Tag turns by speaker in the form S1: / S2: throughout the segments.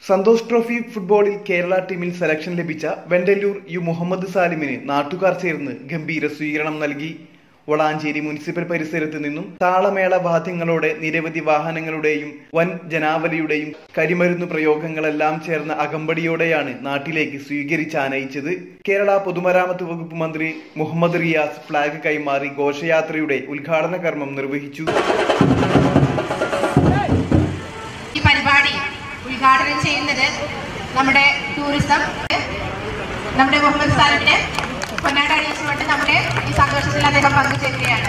S1: Santhosh trophy ഫുട്ബോളിൽ കേരള ടീമിൽ selection ലഭിച്ച വെണ്ടല്ലൂർ യു മുഹമ്മദ് സാലിമിന് നാട്ടുകാർ ചേർന്ന് ഗംഭീര സ്വീകരണം നൽകി വളാഞ്ചേരി മുനിസിപ്പൽ പരിസരത്ത് നിന്നും താളമേള വാദ്യങ്ങളോടെ നിരവധി വാഹനങ്ങളുടെയും വൻ ജനാവലിയുടെയും കരിമരുന്ന് പ്രയോഗങ്ങളെല്ലാം ചേർന്ന അകമ്പടിയോടെയാണ് നാട്ടിലേക്ക് സ്വീകരിച്ചാനയിച്ചത് കേരള പൊതുമരാമത്ത് വകുപ്പ് മന്ത്രി മുഹമ്മദ് റിയാസ് ഫ്ളാഗ് കൈമാറി ഘോഷയാത്രയുടെ ഉദ്ഘാടന കർമ്മം നിർവഹിച്ചു
S2: ഈ പരിപാടി ഉദ്ഘാടനം ചെയ്യുന്നത് നമ്മുടെ ടൂറിസം നമ്മുടെ മുഹമ്മദ് സാലിമിനെ പൊന്നാട അണിയിച്ചുകൊണ്ട് നമ്മുടെ ഈ സന്തോഷത്തിൽ അദ്ദേഹം പങ്കുചേരുകയാണ്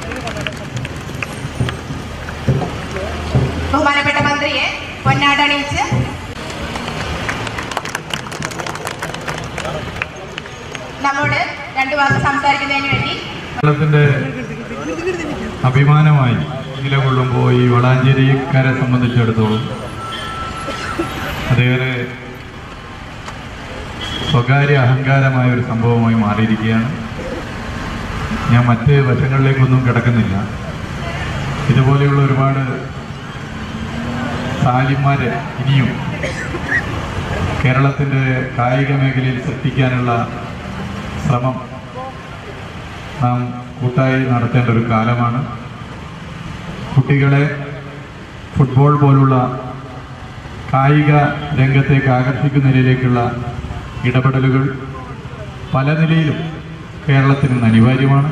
S2: ബഹുമാനപ്പെട്ട മന്ത്രിയെ പൊന്നാട അണിയിച്ച് നമ്മോട് രണ്ടു വാക്ക് സംസാരിക്കുന്നതിന് വേണ്ടി
S3: കേരളത്തിന്റെ അഭിമാനമായി നിലകൊള്ളുമ്പോൾ ഈ വളാഞ്ചേരിക്കാരെ സംബന്ധിച്ചിടത്തോളം അതേറെ സ്വകാര്യ അഹങ്കാരമായ ഒരു സംഭവമായി മാറിയിരിക്കുകയാണ് ഞാൻ മറ്റ് വശങ്ങളിലേക്കൊന്നും കിടക്കുന്നില്ല ഇതുപോലെയുള്ള ഒരുപാട് സാലിമാരെ ഇനിയും കേരളത്തിൻ്റെ കായിക മേഖലയിൽ സൃഷ്ടിക്കാനുള്ള ശ്രമം നാം കൂട്ടായി നടത്തേണ്ട ഒരു കാലമാണ് കുട്ടികളെ ഫുട്ബോൾ പോലുള്ള കായിക രംഗത്തേക്ക് ആകർഷിക്കുന്ന നിലയിലേക്കുള്ള ഇടപെടലുകൾ പല നിലയിലും കേരളത്തിന് ഇന്ന് അനിവാര്യമാണ്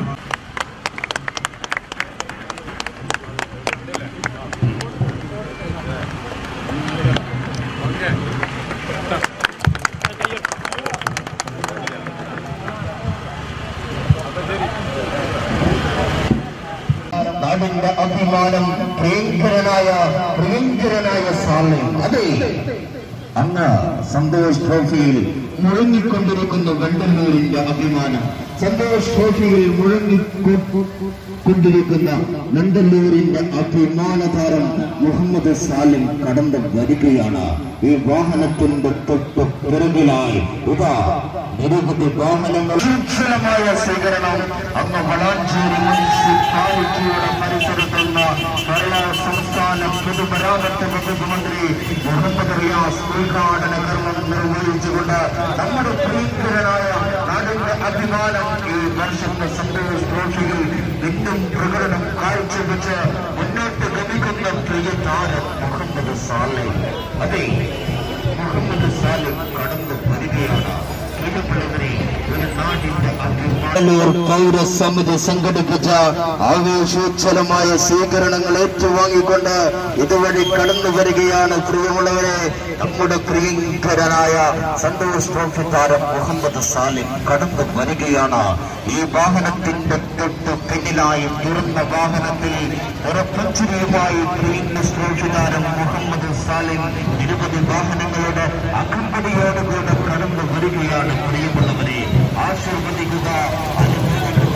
S4: നാടിന്റെ അഭിമാനം പ്രിയങ്കരനായ പ്രിയങ്കരനായ സാമി അതെ അങ്ങ് സന്തോഷ് ട്രോഫിയിൽ മുഴങ്ങിക്കൊണ്ടിരിക്കുന്ന വെണ്ടന്നൂരിന്റെ അഭിമാനം സന്തോഷ് ട്രോഫിയിൽ മുഴങ്ങിക്കൊണ്ടിരിക്കുന്ന നണ്ടല്ലൂരിന്റെ അഭിമാന താരം മുഹമ്മദ് സാലിം കടന്നു വരികയാണ് ഈ വാഹനത്തിന്റെ തൊട്ട് പിറകിലായി ഇതാ നിരവധി വാഹനങ്ങൾ ഉജ്ജ്വലമായ സ്വീകരണം അങ്ങ് വളാഞ്ചേരി മുനിസിപ്പാലിറ്റിയുടെ പരിസരത്തുള്ള കേരള സംസ്ഥാന പൊതുമരാമത്ത് വകുപ്പ് മന്ത്രി മുഹമ്മദ് റിയാസ് ഉദ്ഘാടന കർമ്മം നിർവഹിച്ചുകൊണ്ട് നമ്മുടെ പ്രിയങ്കരനായ നാടിന്റെ അഭിമാനം ഈ വർഷത്തെ സന്തോഷ് ട്രോഫിയിൽ വീണ്ടും പ്രകടനം കാഴ്ചവെച്ച് മുന്നോട്ട് ഗമിക്കുന്ന പ്രിയ താരം മുഹമ്മദ് സാലിം അതെ മുഹമ്മദ് സാലിം കടന്നു വരികയാണ് പ്രിയപ്പെട്ടവരെ ഒരു നാടിന്റെ അഭിമാനൂർ പൗരസമിതി സംഘടിപ്പിച്ച ആവേശോജ്വലമായ സ്വീകരണങ്ങൾ ഏറ്റുവാങ്ങിക്കൊണ്ട് ഇതുവഴി കടന്നു വരികയാണ് പ്രിയമുള്ളവരെ നമ്മുടെ പ്രിയങ്കരനായ സന്തോഷ് ട്രോഫി താരം മുഹമ്മദ് സാലിം കടന്നു വരികയാണ് ഈ വാഹനത്തിന്റെ തൊട്ട് പിന്നിലായി തുറന്ന വാഹനത്തിൽ ഉറപ്പുചിരിയുമായി പ്രീമിയസ് ട്രോഫി താരം മുഹമ്മദ് സാലിം നിരവധി വാഹനങ്ങളുടെ അകമ്പടിയോടുകൂടെ കടന്നു വരികയാണ് പ്രിയമുള്ളവരെ ആശീർവദിക്കുക അനുഭവിക്കുക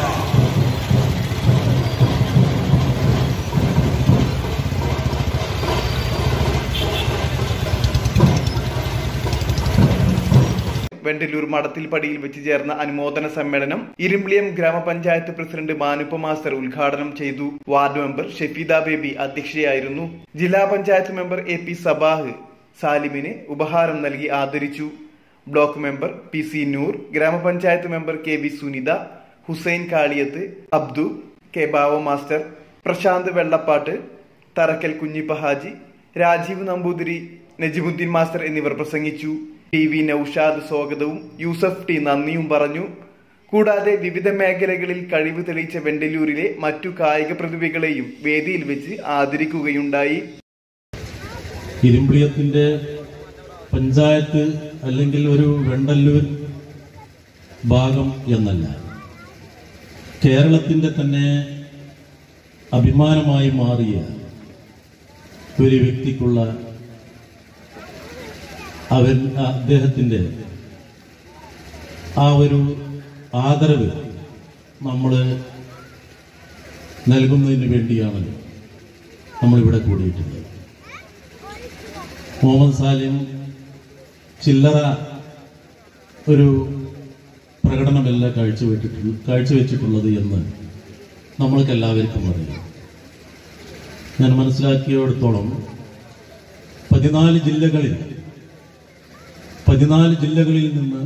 S1: വെണ്ടല്ലൂർ മടത്തിൽപ്പടിയിൽ വെച്ച് ചേർന്ന അനുമോദന സമ്മേളനം ഇരുമ്പിളിയം ഗ്രാമപഞ്ചായത്ത് പ്രസിഡന്റ് മാനുപ്പ മാസ്റ്റർ ഉദ്ഘാടനം ചെയ്തു വാർഡ് മെമ്പർ ഷെഫീദ ബേബി അധ്യക്ഷയായിരുന്നു ജില്ലാ panchayat member A P Sabah സാലിമിന് ഉപഹാരം നൽകി ആദരിച്ചു block member P C Noor ഗ്രാമപഞ്ചായത്ത് member K V Sunitha Hussain Kaliyath Abdu K Bava master Prashanth Vellappatt Tharakkal Kunhippa Haji Rajeev Namboothiri Najimuddeen master എന്നിവർ പ്രസംഗിച്ചു ടി വി നൌഷാദ് സ്വാഗതവും യൂസഫ് ടി നന്ദിയും പറഞ്ഞു കൂടാതെ വിവിധ മേഖലകളിൽ കഴിവ് തെളിയിച്ച വെണ്ടല്ലൂരിലെ മറ്റു കായിക പ്രതിഭകളെയും വേദിയിൽ വെച്ച് ആദരിക്കുകയുണ്ടായി
S5: ഇരുമ്പിളിയത്തിന്റെ പഞ്ചായത്ത് അല്ലെങ്കിൽ ഒരു വെണ്ടല്ലൂർ ഭാഗം എന്നല്ല കേരളത്തിന്റെ തന്നെ അഭിമാനമായി മാറിയ ഒരു വ്യക്തിക്കുള്ള അവൻ അദ്ദേഹത്തിന്റെ ആ ഒരു ആദരവ് നമ്മൾ നൽകുന്നതിന് വേണ്ടിയാണ് നമ്മളിവിടെ കൂടിയിട്ടുള്ളത് മുഹമ്മദ് സാലിം ചില്ലറ ഒരു പ്രകടനമല്ല കാഴ്ചവെച്ചിട്ടുള്ള കാഴ്ചവെച്ചിട്ടുള്ളത് എന്ന് നമ്മൾക്ക് എല്ലാവർക്കും അറിയാം ഞാൻ മനസ്സിലാക്കിയിടത്തോളം പതിനാല് ജില്ലകളിൽ പതിനാല് ജില്ലകളിൽ നിന്ന്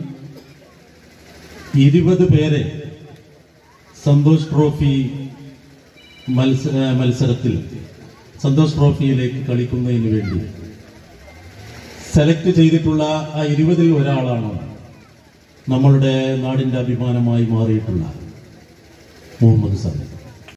S5: ഇരുപത് പേരെ സന്തോഷ് ട്രോഫി മത്സര മത്സരത്തിൽ സന്തോഷ് ട്രോഫിയിലേക്ക് കളിക്കുന്നതിന് വേണ്ടി സെലക്ട് ചെയ്തിട്ടുള്ള ആ ഇരുപതിൽ ഒരാളാണ് നമ്മളുടെ നാടിന്റെ അഭിമാനമായി മാറിയിട്ടുള്ള മുഹമ്മദ് സാഹിബ്